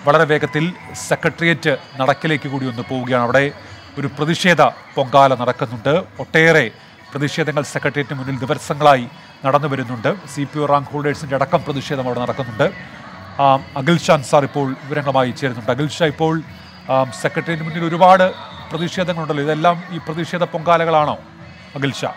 വളരെ വേഗത്തിൽ സെക്രട്ടേറിയറ്റ് നടക്കിലേക്ക് കൂടി ഒന്ന് പോവുകയാണ് അവിടെ ഒരു പ്രതിഷേധ പൊങ്കാല നടക്കുന്നുണ്ട് ഒട്ടേറെ പ്രതിഷേധങ്ങൾ സെക്രട്ടേറിയറ്റിന് മുന്നിൽ ദിവസങ്ങളായി നടന്നു വരുന്നുണ്ട് സി പി ഒ റാങ്ക് ഹോൾഡേഴ്സിൻ്റെ അടക്കം പ്രതിഷേധം അവിടെ നടക്കുന്നുണ്ട് ആം, അഖിൽ ഷാൻ സാർ ഇപ്പോൾ വിവരങ്ങളുമായി ചേരുന്നുണ്ട് അഖിൽ ഷാ ഇപ്പോൾ ആം, സെക്രട്ടേറിയറ്റിന് മുന്നിൽ ഒരുപാട് പ്രതിഷേധങ്ങളുണ്ടല്ലോ ഇതെല്ലാം ഈ പ്രതിഷേധ പൊങ്കാലകളാണോ അഖിൽ ഷാ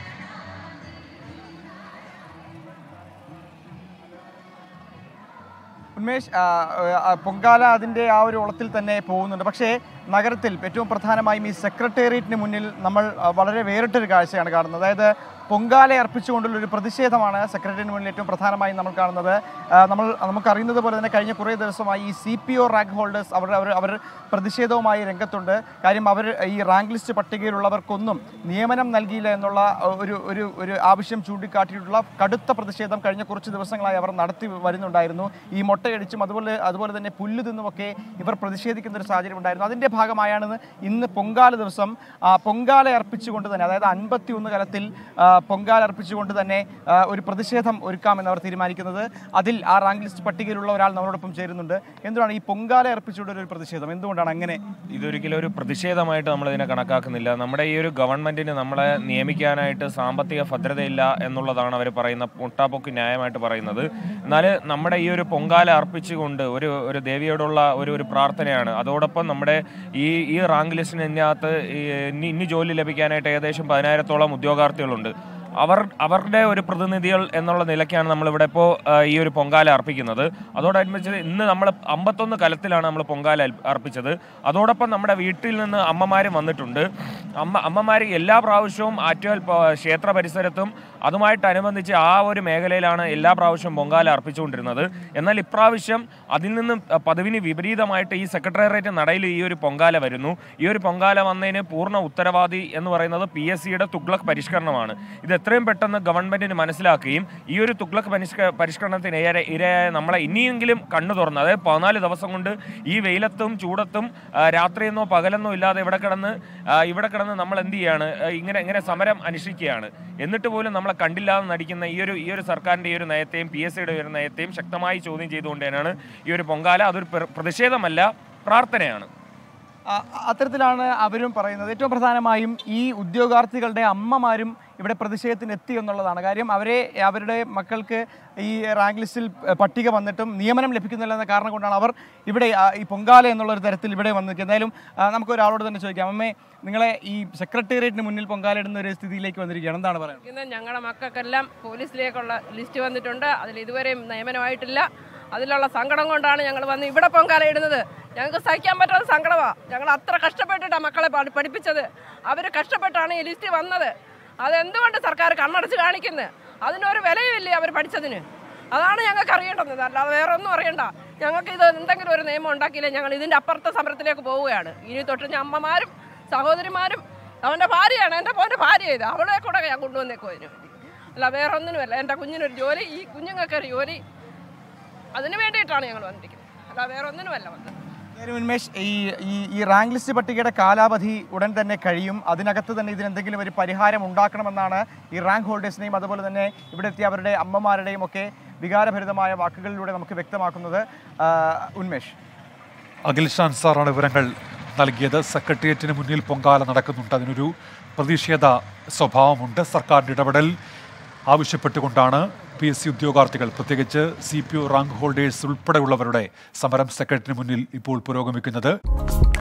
ഉന്മേഷ് ആ, ആ, പൊങ്കാല അതിൻ്റെ ആ ഒരു ഓളത്തിൽ തന്നെ പോകുന്നുണ്ട് പക്ഷേ നഗരത്തിൽ ഏറ്റവും പ്രധാനമായും ഈ സെക്രട്ടേറിയറ്റിന് മുന്നിൽ നമ്മൾ ആ, വളരെ വേറിട്ടൊരു കാഴ്ചയാണ് കാണുന്നത് അതായത് പൊങ്കാല അർപ്പിച്ചുകൊണ്ടുള്ള ഒരു പ്രതിഷേധമാണ് സെക്രട്ടേറിയറ്റിന് മുന്നിൽ ഏറ്റവും പ്രധാനമായും നമ്മൾ കാണുന്നത് ആ, നമ്മൾ നമുക്കറിയുന്നത് പോലെ തന്നെ കഴിഞ്ഞ കുറേ ദിവസമായി ഈ C P O rank holders അവർ അവർ അവർ പ്രതിഷേധവുമായി രംഗത്തുണ്ട് കാര്യം അവർ ഈ റാങ്ക് ലിസ്റ്റ് പട്ടികയിലുള്ളവർക്കൊന്നും നിയമനം നൽകിയില്ല എന്നുള്ള ഒരു ഒരു ഒരു ആവശ്യം ചൂണ്ടിക്കാട്ടിയിട്ടുള്ള കടുത്ത പ്രതിഷേധം കഴിഞ്ഞ കുറച്ച് ദിവസങ്ങളായി അവർ നടത്തി വരുന്നുണ്ടായിരുന്നു ഈ മുട്ടയടിച്ചും അതുപോലെ അതുപോലെ തന്നെ പുല്ല് തിന്നുമൊക്കെ ഇവർ പ്രതിഷേധിക്കുന്ന ഒരു സാഹചര്യം ഉണ്ടായിരുന്നു അതിൻ്റെ ഭാഗമായാണ് ഇന്ന് പൊങ്കാല ദിവസം ആ, പൊങ്കാല അർപ്പിച്ചുകൊണ്ട് തന്നെ അതായത് അൻപത്തി ഒന്ന് കലത്തിൽ ആ, പൊങ്കാല അർപ്പിച്ചുകൊണ്ട് തന്നെ ആ, ഒരു പ്രതിഷേധം ഒരുക്കാമെന്ന് അവർ തീരുമാനിക്കുന്നത് അതിൽ ആ റാങ്ക് ലിസ്റ്റ് പട്ടികയിലുള്ള ഒരാൾ നമ്മളോടൊപ്പം ചേരുന്നുണ്ട് എന്തുകൊണ്ടാണ് ഈ പൊങ്കാല അർപ്പിച്ചുകൊണ്ട് ഒരു പ്രതിഷേധം എന്തുകൊണ്ടാണ് അങ്ങനെ ഇതൊരിക്കലും ഒരു പ്രതിഷേധമായിട്ട് നമ്മൾ ഇതിനെ കണക്കാക്കുന്നില്ല നമ്മുടെ ഈ ഒരു ഗവൺമെന്റിന് നമ്മളെ നിയമിക്കാനായിട്ട് സാമ്പത്തിക ഭദ്രതയില്ല എന്നുള്ളതാണ് അവർ പറയുന്ന മുട്ടാപ്പൊക്ക് ന്യായമായിട്ട് പറയുന്നത് എന്നാൽ നമ്മുടെ ഈ ഒരു പൊങ്കാല അർപ്പിച്ചുകൊണ്ട് ഒരു ഒരു ദേവിയോടുള്ള ഒരു ഒരു പ്രാർത്ഥനയാണ് അതോടൊപ്പം നമ്മുടെ ഈ ഈ റാങ്ക് ലിസ്റ്റിനകത്ത് ഈ ഇനി ഇനി ജോലി ലഭിക്കാനായിട്ട് ഏകദേശം പതിനായിരത്തോളം ഉദ്യോഗാർത്ഥികളുണ്ട് അവർ അവരുടെ ഒരു പ്രതിനിധികൾ എന്നുള്ള നിലയ്ക്കാണ് നമ്മളിവിടെ ഇപ്പോൾ ഈ ഒരു പൊങ്കാല അർപ്പിക്കുന്നത് അതോടനുബന്ധിച്ച് ഇന്ന് നമ്മൾ അമ്പത്തൊന്ന് കലത്തിലാണ് നമ്മൾ പൊങ്കാല അൽ- അർപ്പിച്ചത് അതോടൊപ്പം നമ്മുടെ വീട്ടിൽ നിന്ന് അമ്മമാരും വന്നിട്ടുണ്ട് അമ്മ അമ്മമാർ എല്ലാ പ്രാവശ്യവും ആറ്റുകാൽ പ- ക്ഷേത്ര പരിസരത്തും അതുമായിട്ടനുബന്ധിച്ച് ആ ഒരു മേഖലയിലാണ് എല്ലാ പ്രാവശ്യവും പൊങ്കാല അർപ്പിച്ചുകൊണ്ടിരുന്നത് എന്നാൽ ഇപ്രാവശ്യം അതിൽ നിന്നും അഹ്, പതിവിന് വിപരീതമായിട്ട് ഈ സെക്രട്ടേറിയറ്റ് നടയിൽ ഈ ഒരു പൊങ്കാല വരുന്നു ഈ ഒരു പൊങ്കാല വന്നതിന് പൂർണ്ണ ഉത്തരവാദി എന്ന് പറയുന്നത് പി എസ് സിയുടെ തുഗ്ലക് പരിഷ്കരണമാണ് ഇത് എത്രയും പെട്ടെന്ന് ഗവൺമെന്റിന് മനസ്സിലാക്കുകയും ഈ ഒരു തുഗ്ലക് പരിഷ്ക പരിഷ്കരണത്തിന് ഇര ഇരയായ നമ്മളെ ഇനിയെങ്കിലും കണ്ണു തുറന്ന് അതായത് പതിനാല് ദിവസം കൊണ്ട് ഈ വെയിലത്തും ചൂടത്തും ആ, രാത്രിയെന്നോ പകലെന്നോ ഇല്ലാതെ ഇവിടെ കിടന്ന് ആ, ഇവിടെ കിടന്ന് നമ്മൾ എന്ത് ചെയ്യാണ് ആ, ഇങ്ങനെ ഇങ്ങനെ സമരം അനുഷ്ഠിക്കുകയാണ് എന്നിട്ട് പോലും നമ്മളെ കണ്ടില്ലാതെ നടിക്കുന്ന ഈ ഒരു ഈ ഒരു സർക്കാരിന്റെ ഈ ഒരു നയത്തെയും പി എസ് സിയുടെ ഒരു നയത്തെയും ശക്തമായി ചോദ്യം ചെയ്തുകൊണ്ട് തന്നെയാണ് ഈ ഒരു പൊങ്കാല അതൊരു പ്ര- പ്രതിഷേധമല്ല പ്രാർത്ഥനയാണ് ആ, അത്തരത്തിലാണ് അവരും പറയുന്നത് ഏറ്റവും പ്രധാനമായും ഈ ഉദ്യോഗാർത്ഥികളുടെ അമ്മമാരും ഇവിടെ പ്രതിഷേധത്തിന് എത്തി എന്നുള്ളതാണ് കാര്യം അവരെ അവരുടെ മക്കൾക്ക് ഈ റാങ്ക് ലിസ്റ്റിൽ പട്ടിക വന്നിട്ടും നിയമനം ലഭിക്കുന്നില്ല എന്ന കാരണം കൊണ്ടാണ് അവർ ഇവിടെ ആ, ഈ പൊങ്കാല എന്നുള്ള ഒരു തരത്തിൽ ഇവിടെ വന്ന് നിൽക്കുന്നത് എന്തായാലും ആ, നമുക്ക് ഒരാളോട് തന്നെ ചോദിക്കാം അമ്മേ നിങ്ങളെ ഈ സെക്രട്ടേറിയറ്റിന് മുന്നിൽ പൊങ്കാല ഇടുന്ന ഒരു സ്ഥിതിയിലേക്ക് വന്നിരിക്കുകയാണ് എന്താണ് പറയുന്നത് ഇന്ന് ഞങ്ങളുടെ മക്കൾക്കെല്ലാം പോലീസിലേക്കുള്ള ലിസ്റ്റ് വന്നിട്ടുണ്ട് അതിൽ ഇതുവരെയും നിയമനമായിട്ടില്ല അതിലുള്ള സങ്കടം കൊണ്ടാണ് ഞങ്ങൾ വന്ന് ഇവിടെ പൊങ്കാല ഇടുന്നത് ഞങ്ങൾക്ക് സഹിക്കാൻ പറ്റാത്ത സങ്കടമാണ് ഞങ്ങൾ അത്ര കഷ്ടപ്പെട്ടിട്ടാണ് മക്കളെ പഠി- പഠിപ്പിച്ചത് അവർ കഷ്ടപ്പെട്ടാണ് ഈ ലിസ്റ്റ് വന്നത് അതെന്തുകൊണ്ട് സർക്കാർ കണ്ണടച്ച് കാണിക്കുന്നത് അതിനൊരു വിലയുമില്ലേ അവർ പഠിച്ചതിന് അതാണ് ഞങ്ങൾക്ക് അറിയേണ്ടത് അല്ലാതെ വേറെ ഒന്നും അറിയണ്ട ഞങ്ങൾക്ക് ഇത് എന്തെങ്കിലും ഒരു നിയമം ഉണ്ടാക്കിയില്ലേ ഞങ്ങൾ ഇതിൻ്റെ അപ്പുറത്തെ സമരത്തിലേക്ക് പോവുകയാണ് ഇനി തൊട്ട് ഞാൻ അമ്മമാരും സഹോദരിമാരും അവൻ്റെ ഭാര്യയാണ് എൻ്റെ മോൻ്റെ ഭാര്യ ഇത് അവളെ കൂടെ ഞാൻ കൊണ്ടുവന്നേക്കും അതിന് വേണ്ടി അല്ല വേറെ ഒന്നിനുമല്ല എൻ്റെ കുഞ്ഞിനൊരു ജോലി ഈ കുഞ്ഞുങ്ങൾക്കൊരു ജോലി അതിന് വേണ്ടിയിട്ടാണ് ഞങ്ങൾ വന്നിരിക്കുന്നത് അല്ല വേറെ ഒന്നിനുമല്ല വന്നത് കാര്യം ഉന്മേഷ് ഈ ഈ ഈ റാങ്ക് ലിസ്റ്റ് പട്ടികയുടെ കാലാവധി ഉടൻ തന്നെ കഴിയും അതിനകത്ത് തന്നെ ഇതിനെന്തെങ്കിലും ഒരു പരിഹാരം ഉണ്ടാക്കണമെന്നാണ് ഈ റാങ്ക് ഹോൾഡേഴ്സിനെയും അതുപോലെ തന്നെ ഇവിടെ എത്തിയ അവരുടെ അമ്മമാരുടെയും ഒക്കെ വികാരഭരിതമായ വാക്കുകളിലൂടെ നമുക്ക് വ്യക്തമാക്കുന്നത് ആ, ഉന്മേഷ് അഖിൽ ഷാൻ സാറാണ് വിവരങ്ങൾ നൽകിയത് സെക്രട്ടേറിയറ്റിന് മുന്നിൽ പൊങ്കാല നടക്കുന്നുണ്ട് അതിനൊരു പ്രതിഷേധ സ്വഭാവമുണ്ട് സർക്കാരിൻ്റെ ഇടപെടൽ ആവശ്യപ്പെട്ടുകൊണ്ടാണ് പി എസ് സി ഉദ്യോഗാർത്ഥികൾ പ്രത്യേകിച്ച് C P O rank holders ഉൾപ്പെടെയുള്ളവരുടെ സമരം സെക്രട്ടറിന് മുന്നിൽ ഇപ്പോൾ പുരോഗമിക്കുന്നത്